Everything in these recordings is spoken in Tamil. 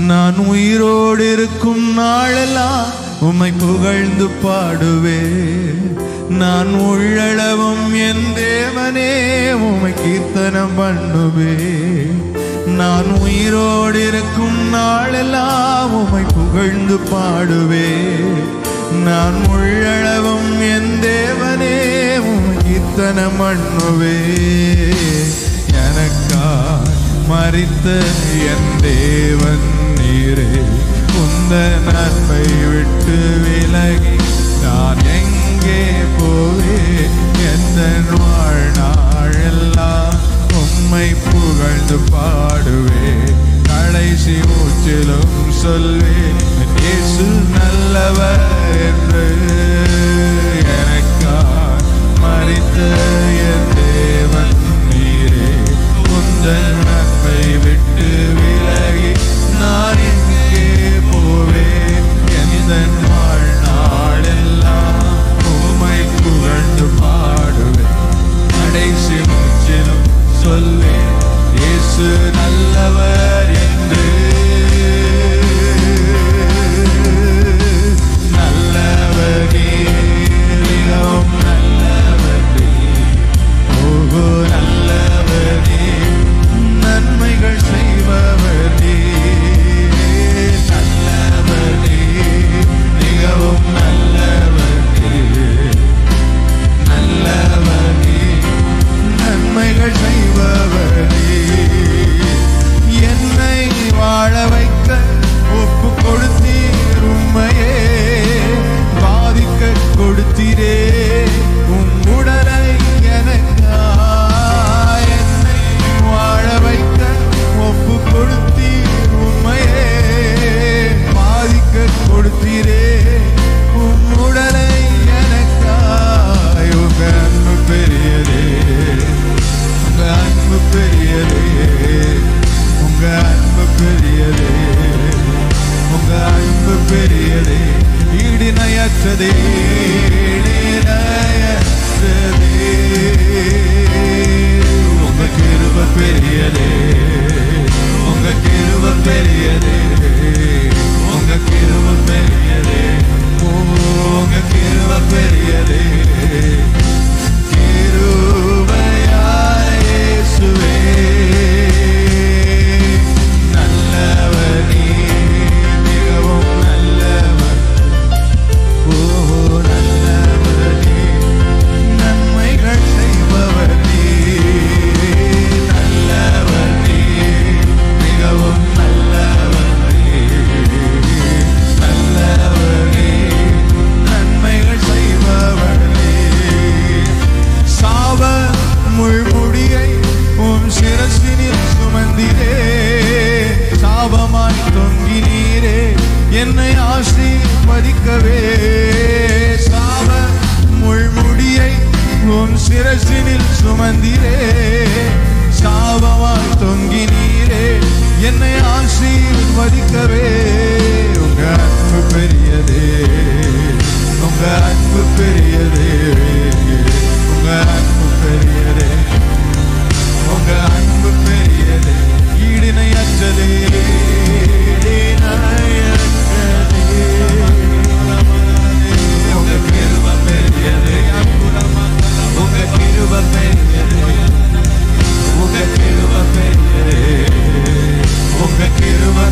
நான் உயிரோடு இருக்கும் நாளெல்லாம் உம்மை புகழ்ந்து பாடுவே நான் உள்ளளவும் என் தேவனே உம்மை கீர்த்தனம் பண்ணுவே நான் உயிரோடு இருக்கும் நாளெல்லாம் உம்மை புகழ்ந்து பாடுவே நான் உள்ளளவும் என் தேவனே உம்மை கீர்த்தனம் பண்ணுவே எனக்கா மறித்த என் தேவன் நீரே உந்த நன்மை விட்டு விலகி நான் எங்கே போவே எந்த வாழ்நாளெல்லாம் உம்மை புகழ்ந்து பாடுவே கடைசி மூச்சிலும் சொல்வே இயேசு நல்லவர் என்று எனக்காய் மறித்த என் தேவன் நீரே உந்தன் நன்மை விட்டு விலகி நான் எங்கே போவேன் எந்த வாழ்நாளெல்லாம் உமை புகழ்ந்து பாடுவேன் கடைசி மூச்சிலும் சொல்வேன் இயேசு நல்லவர் என்று நல்லவர் நீர், மிகவும் நல்லவர் நீர். ஓஹோ நல்லவர் நீர், நன்மைகள் செய்பவர் நீர். நல்லவர் நீர், மிகவும் நல்லவர் நீர். நல்லவர் நீர், நன்மைகள் செய்பவர் நீர். என்னை வாழ வைக்க ஒப்பு கொடுத்தீர் உண்மையே பாதிக்க கொடுத்தீரே உம் உடலை எனக்காய் என்னை வாழ வைக்க ஒப்பு கொடுத்தீர் உண்மையே பாதிக்க கொடுத்தீரே உம் உடலை எனக்காய் உங்க அன்பு பெரியதே உங்க அன்பு பெரியதே உங்க அன்பு பெரியதே உங்க அன்பு பெரியதே ஈடிணையற்றதே ஈடிணையற்றதே உங்க கிருப பெரியதே உங்க கிருப பெரியதே உங்க கிருப பெரியதே ஓ, உங்க கிருப பெரியதே கிருபையாய் இயேசுவே, நல்லவர் நீர், மிகவும் நல்லவர். ஓ, நல்லவர் நீர், நன்மைகள் செய்பவர் நீர். நல்லவர் நீர், மிகவும் நல்லவர் நீர். நல்லவர் நீர், நன்மைகள் செய்பவர் நீர். சாவ முள்முடியை உன் சிரசினில் சுமந்திரே சாபமாய் தொங்கினீரே என்னை ஆசீர்வதிக்கவே சாவ முள்முடியை உன் சிரசினில் சுமந்திரே சாபமாய் தொங்கினீரே என்னை ஆசீர்வதிக்கவே உங்க அன்பு பெரியதே உங்க அன்பு பெரியதே உங்க அன்பு பெரியதே உங்க அன்பு பெரியதே ஈடிணையற்றதே ஈடிணையற்றதே. உங்க கிருப பெரியதே உங்க கிருப பெரியதே உங்க கிருப பெரியதே உங்க கிருப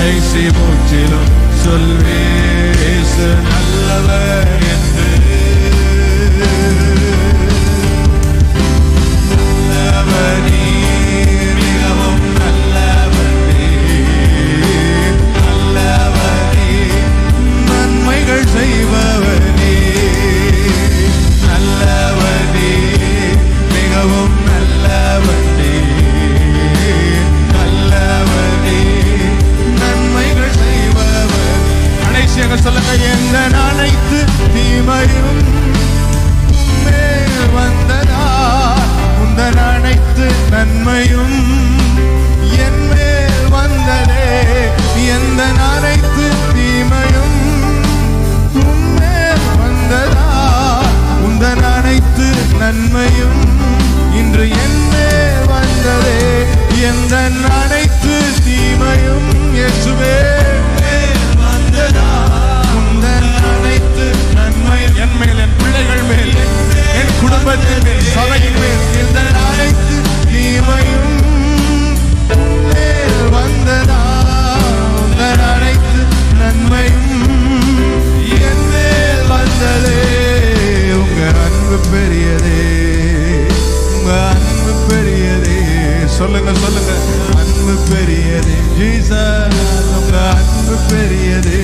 கடைசி மூச்சிலும் சொல்வேசு நல்லவர் என்று நல்லவர் நீர், மிகவும் நல்லவர் நீர். நல்லவர் நீர், நன்மைகள் செய்பவர் நீர். நல்லவர் நீர், மிகவும் நல்லவர் நீர். நல்லவர் நீர், நன்மைகள் செய்பவர் நீர். கடைசியாக சொல்லுங்க எந்த அனைத்து தீமையும் மேல் வந்ததா உந்தன் அனைத்து நன்மையும் என் மேல் வந்ததே எந்த அனைத்து தீமையும் உன்மேல் வந்ததா உந்தன் அனைத்து நன்மையும் இன்று என் மேல் வந்ததே எந்த அனைத்து தீமையும் இயேசுவே மேல் வந்ததா உந்தன் அனைத்து நன்மை என் மேல் என் பிள்ளைகள் மேல் என் குடும்பத்தின் மேல் சபையின் மேல் இந்த அனைத்து தீமையும் மேல் வந்ததா உந்தன் அனைத்து நன்மையும் என் மேல் வந்ததே உங்க அன்பு பெரியதே உங்க அன்பு பெரியதே சொல்லுங்க சொல்லுங்க அன்பு பெரியதே ஜீசஸ் உங்க அன்பு பெரியதே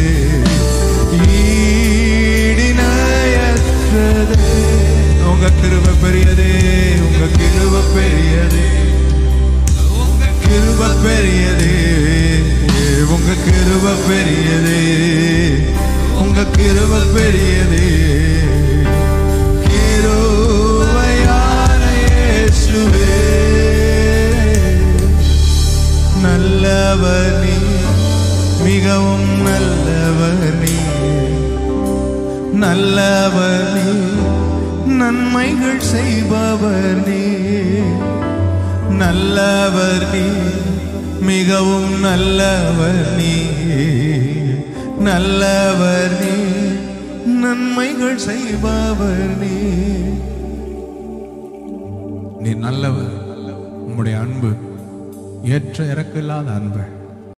ஈடிணையற்றதே உங்க கிருப பெரியதே உங்க கிருப பெரியதே உங்க கிருப பெரியதே உங்க கிருப பெரியதே உங்க கிருப பெரியதே கிருபையான இயேசுவே நல்லவர் நீ மிகவும் நல்லவர் நீ நல்லவர் நீ நன்மைகள் செய்பவர் நீ நல்லவர் நீ மிகவும் நல்லவர் நீ நல்லவர் நீ நன்மைகள் செய்பவர் நீ நீ நல்லவர் உம்முடைய அன்பு ஏற்ற இறக்கில்லாத அன்பு